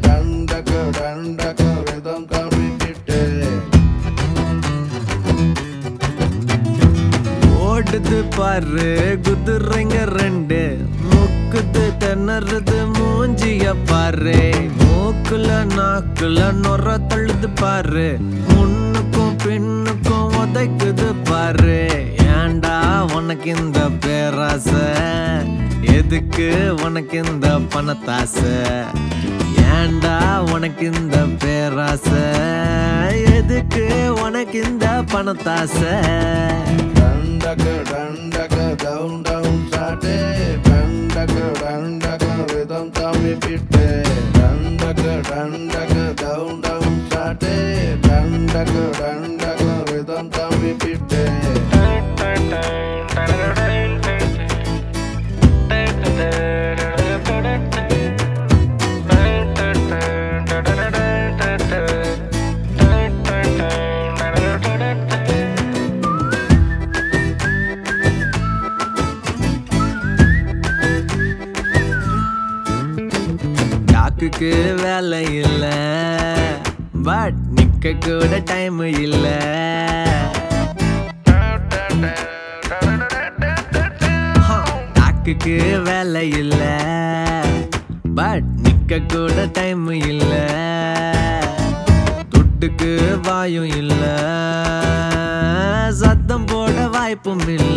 டண்டக்கு டண்டக்கு ரிதம் காமிக்கிட்டு ஓடுது பாரு குதிரைங்க ரெண்டு முக்குது திணறுது மூஞ்சிய பாரு மூக்குல நாக்குல நொற தள்ளுது பாரு முன்னுக்கும் பின்னுக்கும் உதைக்குது பாரு ஏன்டா உனக்கு இந்த பேராசை எதுக்கு உனக்கு இந்த பணத்தாசை ஏன்டா உனக்கு இந்த பேராசை எதுக்கு உனக்கு இந்த பணத்தாசை டண்டக்கு டண்டக்கு டவுன் டவுன் சாட்டே டண்டக்கு டண்டக்கு ரிதம் காமிக்கிட்டு டண்டக்கு டண்டக்கு டவுன் டவுன் சாட்டே டண்டக்கு டண்டக்கு ரிதம் காமிக்கிட்டு டாக்குக்கு வேலை இல்ல பட் நிக்க கூட டைம் இல்ல ஹா, டாக்குக்கு வேலை இல்ல பட் நிக்க கூட டைம் இல்ல துட்டுக்கு வாயும் இல்ல சத்தம் போட வாய்ப்பும் இல்ல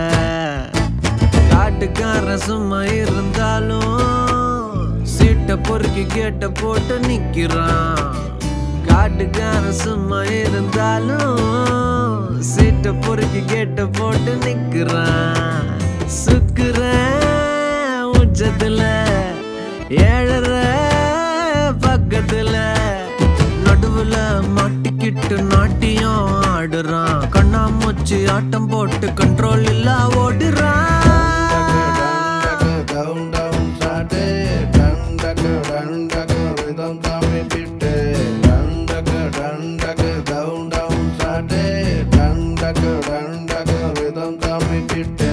காட்டுக்கார சும்மா இருந்தாலும் சீட்டை பொறுக்கி கேட்ட போட்டு நிக்கிறான் காட்டுக்கார சும்மா இருந்தாலும் சீட்டை பொறுக்கி கேட்ட போட்டு நிக்கிறான் சுக்குற உச்சத்துல ஏழற பக்கத்துல நடுவுல மாட்டிக்கிட்டு நாட்டியம் ஆடுறான் கண்ணாமூச்சி ஆட்டம் போட்டு கண்ட்ரோல் இல்ல ஓடுறான் டவுன் டவுன் சாட்டே டண்டக்கு டண்டக்கு ரிதம் காமிக்கிட்டு டண்டக்கு டண்டக்கு டவுன் டவுன் சாட்டே டண்டக்கு டண்டக்கு ரிதம் காமிக்கிட்டு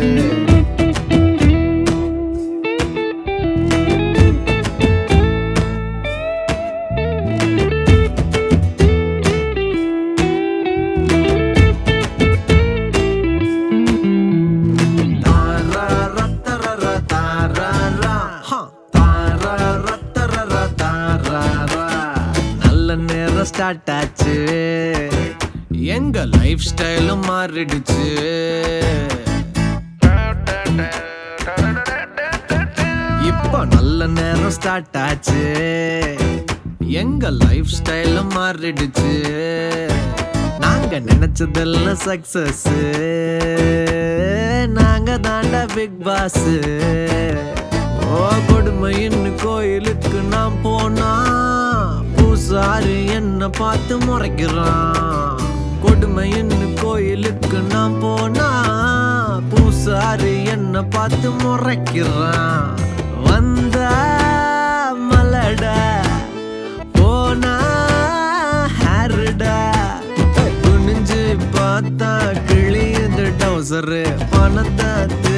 தாரா ரத்தரர தாராரா. ஹா. தாரா ரத்தரர தாராரா. நல்ல நேரம் ஸ்டார்ட் ஆச்சு எங்க லைஃப் ஸ்டைலும் மாறிடுச்சு இப்போ நல்ல நேரம் ஸ்டார்ட் ஆச்சு எங்க லைஃப் ஸ்டைலும் மாறிடுச்சு நாங்க நினைச்சதெல்லாம் சக்சஸ் நாங்க தாண்டா பிக் பாஸ் ஓ கொடுமைன்னு கோயிலுக்கு நான் போனா பூசாரி என்ன பார்த்து முறைக்கிறான் கொடுமைன்னு கோயிலுக்கு நான் போனா பூசாரி என்ன பார்த்து முறைக்கிறான் வந்தா மலடா போனா ஹேருடா குனிஞ்சு பார்த்தா கிளியுது டவுசரு பணத்தை